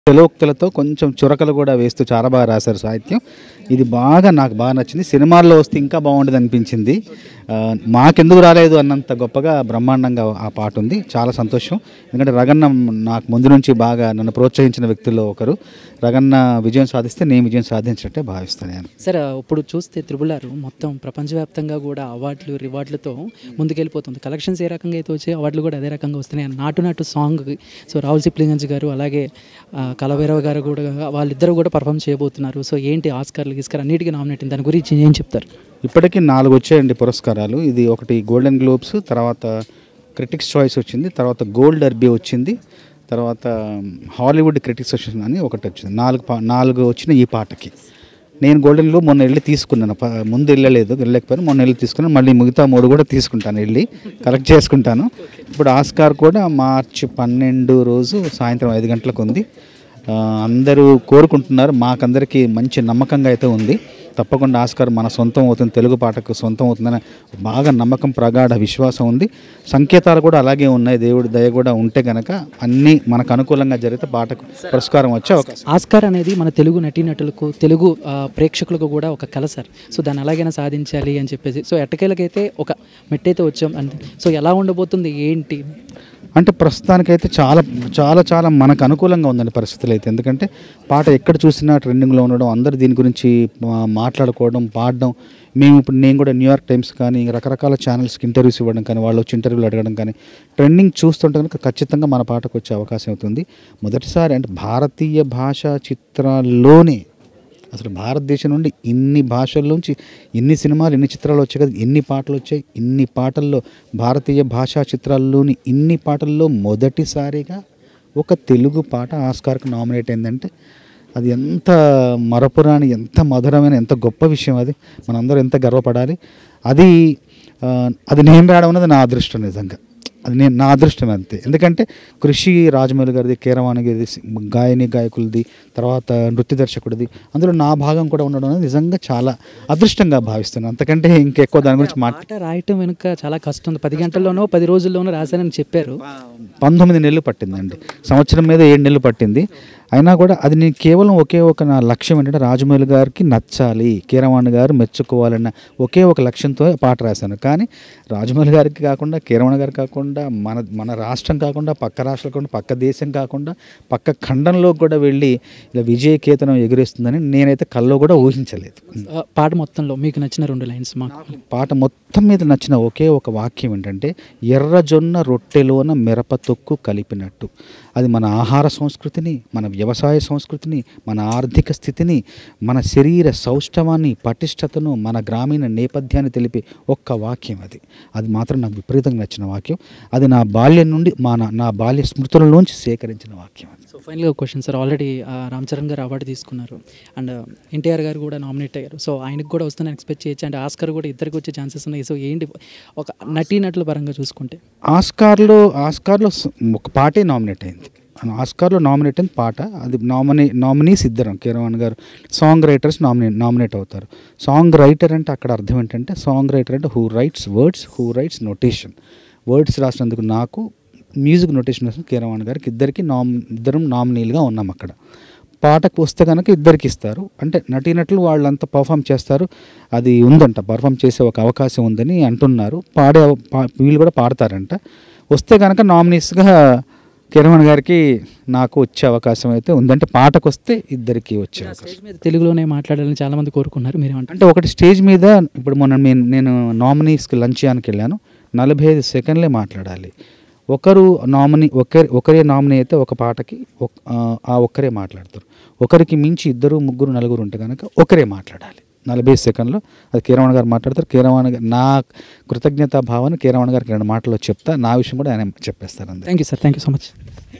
తెలోక్తులతో కొంచెం చురకలు కూడా వేస్తూ చాలా బాగా రాశారు సాహిత్యం ఇది బాగా నాకు బాగా నచ్చింది సినిమాల్లో వస్తే ఇంకా బాగుండేది అనిపించింది ఆ, మాకెందుకు రాలేదు అన్నంత గొప్పగా బ్రహ్మాండంగా ఆ పాట ఉంది చాలా సంతోషం ఎందుకంటే రగన్న నాకు ముందు నుంచి బాగా నన్ను ప్రోత్సహించిన వ్యక్తుల్లో ఒకరు రగన్న విజయం సాధిస్తే నేను విజయం సాధించినట్టే భావిస్తాను నేను సార్ ఇప్పుడు చూస్తే త్రిబులారు మొత్తం ప్రపంచవ్యాప్తంగా కూడా అవార్డులు రివార్డులతో ముందుకెళ్ళిపోతుంది కలెక్షన్స్ ఏ రకంగా అయితే వచ్చాయి అవార్డులు కూడా అదే రకంగా వస్తున్నాయి నాటు నాటు సాంగ్ సో రాహుల్ సిప్లిగంజ్ గారు అలాగే ఆ, కలభైరవ గారు కూడా వాళ్ళిద్దరు కూడా పర్ఫామ్ చేయబోతున్నారు సో ఏంటి ఆస్కార్లు గిస్కార్ అన్నిటికీ నామినేట్ దాని గురించి ఏం చెప్తారు ఇప్పటికీ నాలుగు వచ్చాయండి పురస్కారాలు ఇది ఒకటి గోల్డెన్ గ్లోబ్స్ తర్వాత క్రిటిక్స్ చాయిస్ వచ్చింది తర్వాత గోల్డ్ డర్బీ వచ్చింది తర్వాత హాలీవుడ్ క్రిటిక్స్ వచ్చింది అని ఒకటి వచ్చింది నాలుగు పా నాలుగు వచ్చిన ఈ పాటకి నేను గోల్డెన్ గ్లోబ్ మొన్న వెళ్ళి తీసుకున్నాను ప- ముందు వెళ్ళలేదు వెళ్ళలేకపోయాను మొన్న వెళ్ళి తీసుకున్నాను మళ్ళీ మిగతా మూడు కూడా తీసుకుంటాను వెళ్ళి కలెక్ట్ చేసుకుంటాను ఇప్పుడు ఆస్కార్ కూడా మార్చి పన్నెండు రోజు సాయంత్రం ఐదు గంటలకు ఉంది ఆ, అందరూ కోరుకుంటున్నారు మాకందరికీ మంచి నమ్మకంగా అయితే ఉంది తప్పకుండా ఆస్కార్ మన సొంతం అవుతుంది తెలుగు పాటకు సొంతం అవుతుందని బాగా నమ్మకం ప్రగాఢ విశ్వాసం ఉంది సంకేతాలు కూడా అలాగే ఉన్నాయి దేవుడి దయ కూడా ఉంటే గనక అన్నీ మనకు అనుకూలంగా జరిగితే పాటకు పురస్కారం వచ్చే అవకాశం ఆస్కార్ అనేది మన తెలుగు నటీనటులకు తెలుగు ఆ, ప్రేక్షకులకు కూడా ఒక కల సార్ సో దాన్ని ఎలాగైనా సాధించాలి అని చెప్పేసి సో ఎట్టకేలకైతే ఒక మెట్టయితే వచ్చాం అంతే సో ఎలా ఉండబోతుంది ఏంటి అంటే ప్రస్తుతానికైతే చాలా చాలా చాలా మనకు అనుకూలంగా ఉందండి పరిస్థితులు అయితే ఎందుకంటే పాట ఎక్కడ చూసినా ట్రెండింగ్లో ఉండడం అందరు దీని గురించి మా- మాట్లాడుకోవడం పాడడం మేము ఇప్పుడు నేను కూడా న్యూయార్క్ టైమ్స్ కానీ రకరకాల ఛానల్స్కి ఇంటర్వ్యూస్ ఇవ్వడం కానీ వాళ్ళు వచ్చి ఇంటర్వ్యూలు అడగడం కానీ ట్రెండింగ్ చూస్తుంటే కనుక ఖచ్చితంగా మన పాటకు వచ్చే అవకాశం అవుతుంది మొదటిసారి అంటే భారతీయ భాషా చిత్రాల్లోనే అసలు భారతదేశం నుండి ఇన్ని భాషల్లోంచి ఇన్ని సినిమాలు ఇన్ని చిత్రాలు వచ్చాయి కదా ఎన్ని పాటలు వచ్చాయి ఇన్ని పాటల్లో భారతీయ భాషా చిత్రాల్లోని ఇన్ని పాటల్లో మొదటిసారిగా ఒక తెలుగు పాట ఆస్కార్కి నామినేట్ అయిందంటే అది ఎంత మరపురాని ఎంత మధురమైన ఎంత గొప్ప విషయం అది మనందరం ఎంత గర్వపడాలి అది ఆ, అది నేను రావడం అనేది నా అదృష్టం నిజంగా అది నేను నా అదృష్టం అంతే ఎందుకంటే కృషి రాజమౌళి గారిది కీరవాణి గారిది గాయని గాయకులది తర్వాత నృత్య దర్శకుడిది అందులో నా భాగం కూడా ఉండడం అనేది నిజంగా చాలా అదృష్టంగా భావిస్తున్నాను అంతకంటే ఇంకెక్కువ దాని గురించి మాట పాట రాయటం వెనుక చాలా కష్టం పది గంటల్లోనో పది రోజుల్లోనో రాశానని చెప్పారు పంతొమ్మిది నెలలు పట్టిందండి సంవత్సరం మీద ఏడు నెలలు పట్టింది అయినా కూడా అది నేను కేవలం ఒకే ఒక నా లక్ష్యం ఏంటంటే రాజమౌళి గారికి నచ్చాలి కీరవాణి గారు మెచ్చుకోవాలన్న ఒకే ఒక లక్ష్యంతో పాట రాశాను కానీ రాజమౌళి గారికి కాకుండా కీరవాణి గారికి కాకుండా మన మన రాష్ట్రం కాకుండా పక్క రాష్ట్రాలు కాకుండా పక్క దేశం కాకుండా పక్క ఖండంలో కూడా వెళ్ళి ఇలా విజయ కేతనం ఎగురేస్తుందని నేనైతే కల్లో కూడా ఊహించలేదు ఆ, పాట మొత్తంలో మీకు నచ్చిన రెండు లైన్స్ మాకు పాట మొత్తం మీద నచ్చిన ఒకే ఒక వాక్యం ఏంటంటే ఎర్రజొన్న రొట్టెలోన మిరప తొక్కు కలిపినట్టు అది మన ఆహార సంస్కృతిని మన వ్యవసాయ సంస్కృతిని మన ఆర్థిక స్థితిని మన శరీర సౌష్ఠవాన్ని పటిష్టతను మన గ్రామీణ నేపథ్యాన్ని తెలిపే ఒక్క వాక్యం అది అది మాత్రం నాకు విపరీతంగా నచ్చిన వాక్యం అది నా బాల్యం నుండి మా నా- నా బాల్య స్మృతులలోంచి సేకరించిన వాక్యం అది సో ఫైనల్గా question sir already Ram Charan garu award తీసుకున్నారు అండ్ ఎన్టీఆర్ గారు కూడా నామినేట్ అయ్యారు సో ఆయనకు కూడా వస్తుందని ఎక్స్పెక్ట్ చేయొచ్చు అండ్ ఆస్కర్ కూడా ఇద్దరికి వచ్చే ఛాన్సెస్ ఉన్నాయి సో ఏంటి ఒక నటీనటుల పరంగా చూసుకుంటే ఆస్కార్లో ఆస్కార్లో స- ఒక పాటే నామినేట్ అయింది ఆస్కార్లో నామినేట్ అయిన పాట అది నామినీ నామినీస్ ఇద్దరం Keeravani garu song writers nominate nominate అవుతారు సాంగ్ రైటర్ అంటే అక్కడ అర్థం ఏంటంటే సాంగ్ రైటర్ అంటే who writes words who writes notation words రాసినందుకు నాకు మ్యూజిక్ నొటేషన్ రాసిన కీరవాణి గారికి ఇద్దరికి నామ్ ఇద్దరం నామినీలుగా ఉన్నాం అక్కడ పాటకు వస్తే కనుక ఇద్దరికి ఇస్తారు అంటే నటీనటులు వాళ్ళంతా పర్ఫామ్ చేస్తారు అది ఉందంట పర్ఫామ్ చేసే ఒక అవకాశం ఉందని అంటున్నారు పాడే అవ- పా- వీళ్ళు కూడా పాడతారంట వస్తే కనుక నామినీస్గా కిరణ్ గారికి నాకు వచ్చే అవకాశం అయితే ఉందంటే పాటకు వస్తే ఇద్దరికి వచ్చే అవకాశం స్టేజ్ మీద తెలుగులోనే మాట్లాడాలని చాలా మంది కోరుకున్నారు మీరేమంటారు అంటే ఒకటి స్టేజ్ మీద ఇప్పుడు మొన్న నేను నేను నామినీస్కి లంచ్ చేయడానికి వెళ్ళాను నలభై ఐదు సెకండ్లే మాట్లాడాలి ఒకరు నామినీ ఒకరి ఒకరే నామినీ అయితే ఒక పాటకి ఒక్- ఆ, ఆ ఒక్కరే మాట్లాడతారు ఒకరికి మించి ఇద్దరు ముగ్గురు నలుగురు ఉంటే కనుక ఒకరే మాట్లాడాలి నలభై సెకండ్లో అది కీరవాణి గారు మాట్లాడతారు కీరవాణి గారు నా కృతజ్ఞతా భావాన్ని కీరవాణి గారికి రెండు మాటల్లో చెప్తా నా విషయం కూడా ఆయన చెప్పేస్తారు అంతే thank you sir thank you so much